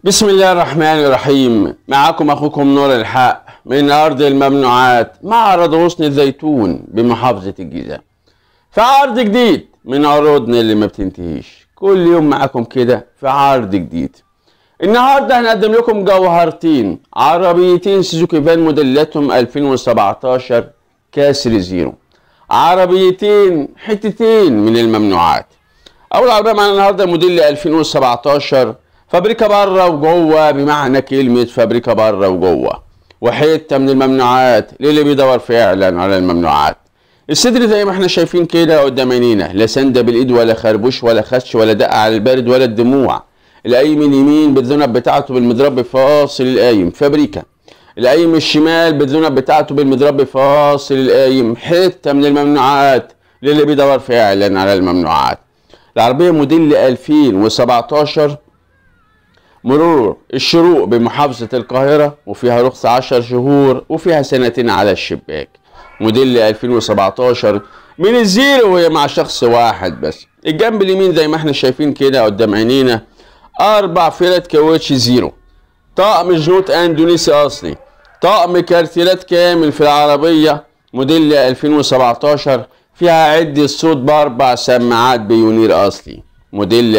بسم الله الرحمن الرحيم معكم اخوكم نور الحق من ارض الممنوعات معرض غصن الزيتون بمحافظه الجيزه في عرض جديد من عروضنا اللي ما بتنتهيش كل يوم معاكم كده في عرض جديد النهارده هنقدم لكم جوهرتين عربيتين سوزوكي فان موديلاتهم 2017 كاسر زيرو عربيتين حتتين من الممنوعات اول عربيه معانا النهارده موديل 2017 فابريكا بره وجوه بمعنى كلمه فابريكا بره وجوه وحته من الممنوعات للي بيدور فعلا على الممنوعات الصدر زي ما احنا شايفين كده قدام عينينا لا سنده بالايد ولا خربوش ولا خش ولا دقه على البارد ولا الدموع القايم اليمين بالذنب بتاعته بالمضرب فاصل القايم فابريكا القايم الشمال بالذنب بتاعته بالمضرب فاصل القايم حته من الممنوعات للي بيدور فعلا على الممنوعات العربيه موديل 2017 مرور الشروق بمحافظة القاهرة وفيها رخصة 10 شهور وفيها سنتين على الشباك موديل 2017 من الزيرو وهي مع شخص واحد بس الجنب اليمين زي ما احنا شايفين كده قدام عينينا أربع فيلات كاوتش زيرو طقم جنوط أندونيسي أصلي طقم كارتيلات كامل في العربية موديل 2017 فيها عدة صوت بأربع سماعات بيونير أصلي موديل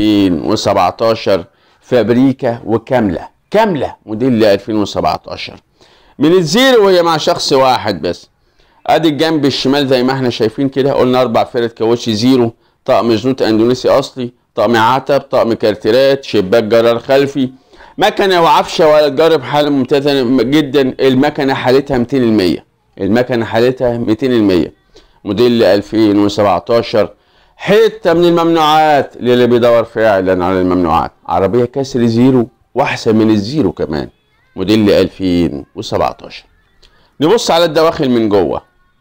2017 فابريكا وكامله كامله موديل 2017 من الزيرو وهي مع شخص واحد بس ادي الجنب الشمال زي ما احنا شايفين كده قلنا اربع فرد كاوتش زيرو طقم جنوط اندونيسي اصلي طقم عتب طقم كارتيرات شباك جرار خلفي مكنه وعفشه ولا تجرب حاله ممتازه جدا المكنه حالتها 200% المكنه حالتها 200% موديل 2017 حته من الممنوعات للي بيدور فعلا على الممنوعات عربيه كسر زيرو واحسن من الزيرو كمان موديل 2017 نبص على الدواخل من جوه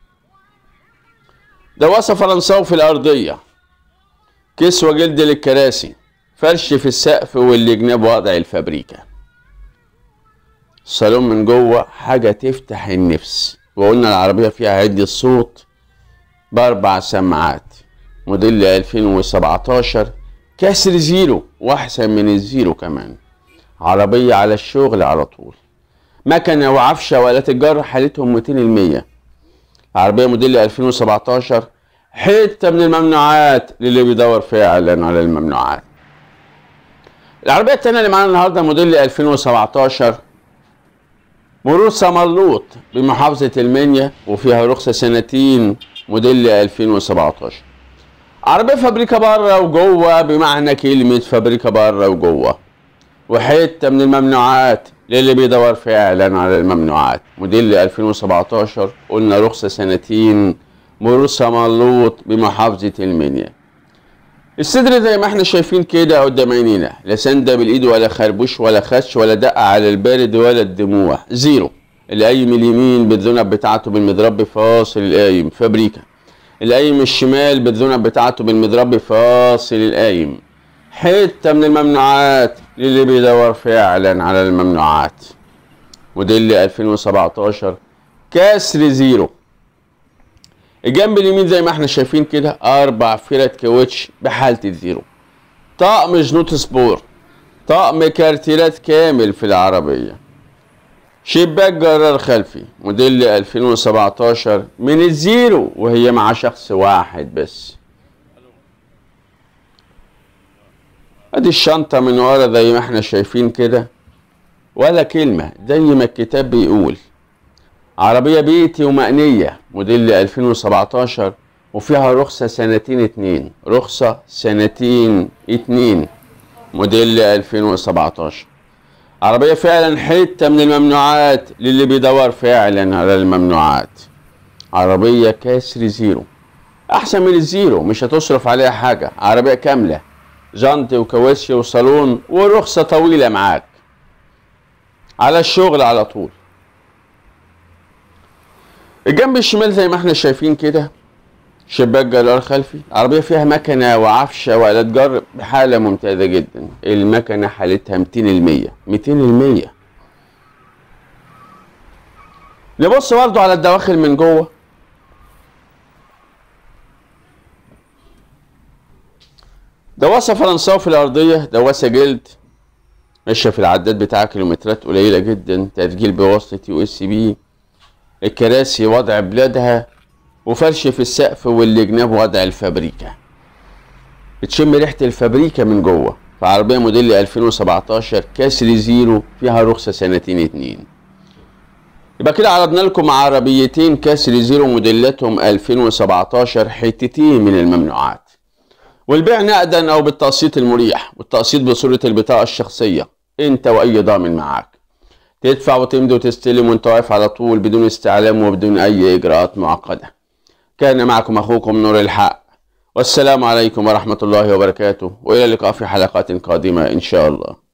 دواسه فرنساوي في الارضيه كسوه جلد للكراسي فرش في السقف والجناب وضع الفابريكا الصالون من جوه حاجه تفتح النفس وقلنا العربيه فيها عدة صوت باربع سماعات موديل 2017 كسر زيرو واحسن من الزيرو كمان عربية على الشغل على طول مكنة وعفشة وآلات الجر حالتهم 200% عربية موديل 2017 حتة من الممنوعات للي بيدور فعلا على الممنوعات العربية التانية اللي معانا النهاردة موديل 2017 مرور سمرلوط بمحافظة المنيا وفيها رخصة سنتين موديل 2017 عربية فابريكا بره وجوه بمعنى كلمة فابريكا بره وجوه وحتة من الممنوعات للي بيدور فعلا على الممنوعات موديل 2017 قلنا رخصة سنتين مرور سملوط بمحافظة المنيا الصدر زي ما احنا شايفين كده قدام عينينا لا سندة بالايد ولا خربوش ولا خش ولا دقة على البارد ولا الدموع زيرو القايم اليمين بالذنب بتاعته بالمضرب فاصل القايم فابريكا القايم الشمال بالذنب بتاعته بالمضرب فاصل القايم حته من الممنوعات للي بيدور فعلا على الممنوعات موديل 2017 كسر زيرو الجنب اليمين زي ما احنا شايفين كده اربع فرد كاوتش بحاله الزيرو طقم جنوط سبور طقم كارتيلات كامل في العربيه شباك جرار خلفي موديل 2017 من الزيرو وهي مع شخص واحد بس ادي الشنطة من ورا زي ما احنا شايفين كده ولا كلمة زي ما الكتاب بيقول عربية بيتي ومقنية موديل 2017 وفيها رخصة سنتين اتنين رخصة سنتين اتنين موديل 2017 عربية فعلا حتة من الممنوعات للي بيدور فعلا على الممنوعات عربية كسر زيرو أحسن من الزيرو مش هتصرف عليها حاجة عربية كاملة جنط وكاوتش وصالون ورخصة طويلة معاك على الشغل على طول الجنب الشمال زي ما احنا شايفين كده شباك جرار خلفي عربية فيها مكنة وعفشة وآلات جر بحالة ممتازة جدا المكنة حالتها 200% 200% نبص برضو على الدواخل من جوه دواسة فرنساوي في الأرضية دواسة جلد ماشيه في العداد بتاعها كيلومترات قليله جدا تسجيل بواسطه يو اس بي الكراسي وضع بلادها وفرش في السقف والجناب وضع الفابريكا بتشم ريحه الفابريكا من جوه في عربيه موديل 2017 كسر زيرو فيها رخصه سنتين اتنين يبقى كده عرضنا لكم عربيتين كسر زيرو موديلاتهم 2017 حتتين من الممنوعات والبيع نقدا او بالتقسيط المريح والتقسيط بصوره البطاقه الشخصيه انت واي ضامن معاك تدفع وتمضي وتستلم وانت واقف على طول بدون استعلام وبدون اي اجراءات معقده كان معكم اخوكم نور الحق والسلام عليكم ورحمه الله وبركاته والى اللقاء في حلقات قادمه ان شاء الله